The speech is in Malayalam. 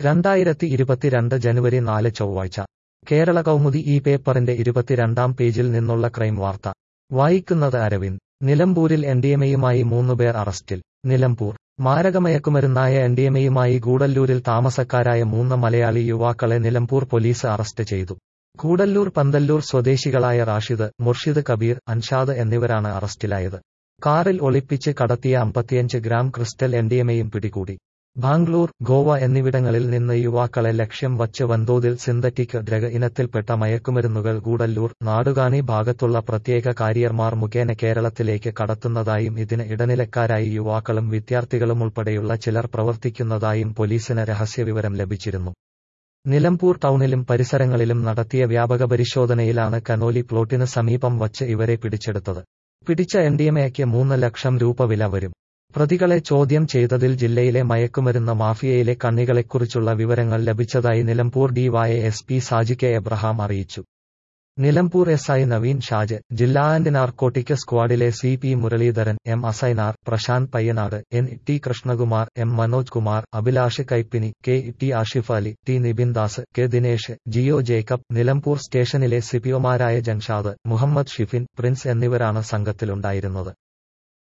രണ്ടായിരത്തി ഇരുപത്തിരണ്ട് ജനുവരി നാല് ചൊവ്വാഴ്ച കേരള കൗമുദി ഈ പേപ്പറിന്റെ ഇരുപത്തിരണ്ടാം പേജിൽ നിന്നുള്ള ക്രൈം വാർത്ത വായിക്കുന്നത് അരവിന്ദ് നിലമ്പൂരിൽ എൻഡിഎമയുമായി മൂന്നുപേർ അറസ്റ്റിൽ നിലമ്പൂർ മാരകമയക്കുമരുന്നായ എൻഡിഎമയുമായി ഗൂഡല്ലൂരിൽ താമസക്കാരായ മൂന്ന് മലയാളി യുവാക്കളെ നിലമ്പൂർ പോലീസ് അറസ്റ്റ് ചെയ്തു കൂടല്ലൂർ പന്തല്ലൂർ സ്വദേശികളായ റാഷിദ് മുർഷിദ് കബീർ അൻഷാദ് എന്നിവരാണ് അറസ്റ്റിലായത് കാറിൽ ഒളിപ്പിച്ച് കടത്തിയ അമ്പത്തിയഞ്ച് ഗ്രാം ക്രിസ്റ്റൽ എൻഡിഎമയും പിടികൂടി ബാംഗ്ലൂർ ഗോവ എന്നിവിടങ്ങളിൽ നിന്ന് യുവാക്കളെ ലക്ഷ്യം വച്ച് വൻതോതിൽ സിന്തറ്റിക് ഡ്രഗ് ഇനത്തിൽപ്പെട്ട മയക്കുമരുന്നുകൾ ഗൂഡല്ലൂർ നാടുകാണി ഭാഗത്തുള്ള പ്രത്യേക കാരിയർമാർ മുഖേന കേരളത്തിലേക്ക് കടത്തുന്നതായും ഇതിന് ഇടനിലക്കാരായി യുവാക്കളും വിദ്യാർത്ഥികളും ഉൾപ്പെടെയുള്ള ചിലർ പ്രവർത്തിക്കുന്നതായും പോലീസിന് രഹസ്യവിവരം ലഭിച്ചിരുന്നു നിലമ്പൂർ ടൗണിലും പരിസരങ്ങളിലും നടത്തിയ വ്യാപക പരിശോധനയിലാണ് കനോലി പ്ലോട്ടിന് സമീപം വച്ച് ഇവരെ പിടിച്ചെടുത്തത് പിടിച്ച എൻഡിഎമയ്ക്ക് മൂന്ന് ലക്ഷം രൂപ വില വരും പ്രതികളെ ചോദ്യം ചെയ്തതിൽ ജില്ലയിലെ മയക്കുമരുന്ന് മാഫിയയിലെ കണ്ണികളെക്കുറിച്ചുള്ള വിവരങ്ങൾ ലഭിച്ചതായി Nilambur DY S P Saji K Abraham അറിയിച്ചു നിലമ്പൂർ എസ് ഐ നവീൻ ഷാജ് ജില്ലാ ആൻഡ് നാർക്കോട്ടിക് സ്ക്വാഡിലെ C P Muraleedharan M Asainar Prashanth Payyanad N T Krishnakumar M Manoj Kumar Abhilash Kaippini K T Ashif Ali T Nibin Das K Dinesh Jio Jacob Nilambur സ്റ്റേഷനിലെ സിപിഒമാരായ ജംഷാദ് മുഹമ്മദ് ഷിഫിൻ പ്രിൻസ് എന്നിവരാണ് സംഘത്തിലുണ്ടായിരുന്നത്